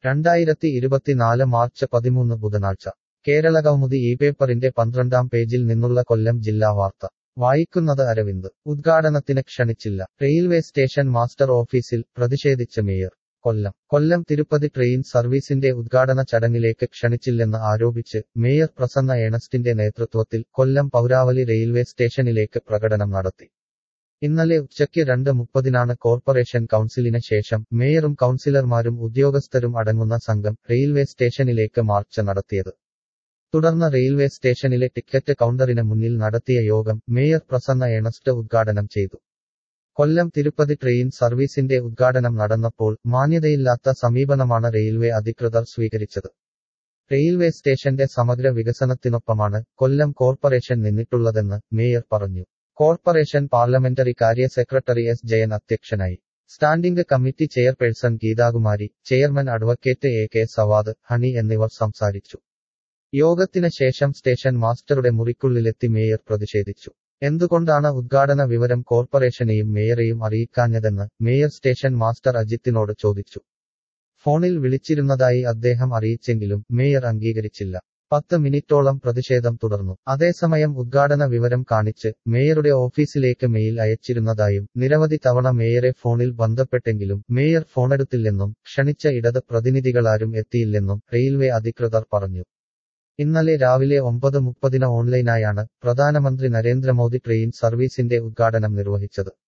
രണ്ടായിരത്തി ഇരുപത്തിനാല് മാർച്ച് പതിമൂന്ന് ബുധനാഴ്ച കേരള കൗമുദി ഈ പേപ്പറിന്റെ പന്ത്രണ്ടാം പേജിൽ നിന്നുള്ള കൊല്ലം ജില്ലാ വാർത്ത വായിക്കുന്നത് അരവിന്ദ് ഉദ്ഘാടനത്തിന് ക്ഷണിച്ചില്ല റെയിൽവേ സ്റ്റേഷൻ മാസ്റ്റർ ഓഫീസിൽ പ്രതിഷേധിച്ച മേയർ കൊല്ലം കൊല്ലം തിരുപ്പതി ട്രെയിൻ സർവീസിന്റെ ഉദ്ഘാടന ചടങ്ങിലേക്ക് ക്ഷണിച്ചില്ലെന്ന് ആരോപിച്ച് മേയർ പ്രസന്ന ഏണസ്റ്റിന്റെ നേതൃത്വത്തിൽ കൊല്ലം പൗരാവലി റെയിൽവേ സ്റ്റേഷനിലേക്ക് പ്രകടനം നടത്തി ഇന്നലെ ഉച്ചയ്ക്ക് രണ്ട് മുപ്പതിനാണ് കോർപ്പറേഷൻ കൗൺസിലിന് ശേഷം മേയറും കൗൺസിലർമാരും ഉദ്യോഗസ്ഥരും അടങ്ങുന്ന സംഘം റെയിൽവേ സ്റ്റേഷനിലേക്ക് മാർച്ച് നടത്തിയത് തുടർന്ന് റെയിൽവേ സ്റ്റേഷനിലെ ടിക്കറ്റ് കൗണ്ടറിന് മുന്നിൽ നടത്തിയ യോഗം മേയർ പ്രസന്ന ഏണസ്റ്റ് ഉദ്ഘാടനം ചെയ്തു കൊല്ലം തിരുപ്പതി ട്രെയിൻ സർവീസിന്റെ ഉദ്ഘാടനം നടന്നപ്പോൾ മാന്യതയില്ലാത്ത സമീപനമാണ് റെയിൽവേ അധികൃതർ സ്വീകരിച്ചത് റെയിൽവേ സ്റ്റേഷന്റെ സമഗ്ര വികസനത്തിനൊപ്പമാണ് കൊല്ലം കോർപ്പറേഷൻ നിന്നിട്ടുള്ളതെന്ന് മേയർ പറഞ്ഞു കോർപ്പറേഷൻ പാർലമെന്ററി കാര്യ സെക്രട്ടറി എസ് ജയൻ അധ്യക്ഷനായി standing committee chairperson Geethakumari chairman advocate A K Savad Honey എന്നിവർ സംസാരിച്ചു യോഗത്തിന് ശേഷം സ്റ്റേഷൻ മാസ്റ്ററുടെ മുറിക്കുള്ളിലെത്തി മേയർ പ്രതിഷേധിച്ചു എന്തുകൊണ്ടാണ് ഉദ്ഘാടന വിവരം കോർപ്പറേഷനെയും മേയറെയും അറിയിക്കാഞ്ഞതെന്ന് മേയർ സ്റ്റേഷൻ മാസ്റ്റർ അജിത്തിനോട് ചോദിച്ചു ഫോണിൽ വിളിച്ചിരുന്നതായി അദ്ദേഹം അറിയിച്ചെങ്കിലും മേയർ അംഗീകരിച്ചില്ല പത്ത് മിനിറ്റോളം പ്രതിഷേധം തുടർന്നു അതേസമയം ഉദ്ഘാടന വിവരം കാണിച്ച് മേയറുടെ ഓഫീസിലേക്ക് മെയിൽ അയച്ചിരുന്നതായും നിരവധി തവണ മേയറെ ഫോണിൽ ബന്ധപ്പെട്ടെങ്കിലും മേയർ ഫോണെടുത്തില്ലെന്നും ക്ഷണിച്ച ഇടത് പ്രതിനിധികളാരും എത്തിയില്ലെന്നും റെയിൽവേ അധികൃതർ പറഞ്ഞു ഇന്നലെ രാവിലെ ഒമ്പത് മുപ്പതിന് ഓൺലൈനായാണ് പ്രധാനമന്ത്രി നരേന്ദ്രമോദി ട്രെയിൻ സർവീസിന്റെ ഉദ്ഘാടനം നിർവഹിച്ചത്